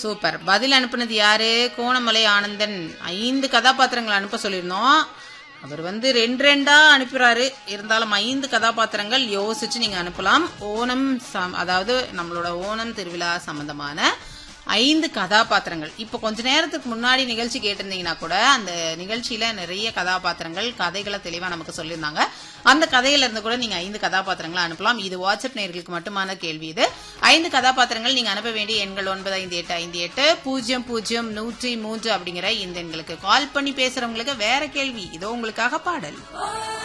super பதில் அனுப்புனது யாரு கோணமலை ஆனந்தன் ஐந்து கதாபாத்திரங்கள் அனுப்ப சொல்லியிருந்தோம் அவர் வந்து ரெண்டு ரெண்டா அனுப்புறாரு இருந்தாலும் ஐந்து கதாபாத்திரங்கள் யோசிச்சு நீங்க அனுப்பலாம் ஓணம் சம்- அதாவது நம்மளோட ஓணம் திருவிழா சம்பந்தமான ஐந்து கதாபாத்திரங்கள் இப்போ கொஞ்ச நேரத்துக்கு முன்னாடி நிகழ்ச்சி கேட்டிருந்தீங்கன்னா கூட அந்த நிகழ்ச்சியில நிறைய கதாபாத்திரங்கள் கதைகளை தெளிவா நமக்கு சொல்லியிருந்தாங்க அந்த கதையில இருந்து கூட நீங்க ஐந்து கதாபாத்திரங்களை அனுப்பலாம் இது வாட்ஸ்அப் நேர்களுக்கு மட்டுமான கேள்வி இது ஐந்து கதாபாத்திரங்கள் நீங்க அனுப்ப வேண்டிய எண்கள் ஒன்பது ஐந்து எட்டு ஐந்து எட்டு பூஜ்ஜியம் பூஜ்ஜியம் நூற்றி மூன்று அப்படிங்கிற இந்த எண்களுக்கு கால் பண்ணி பேசுறவங்களுக்கு வேற கேள்வி இதோ உங்களுக்காக பாடல்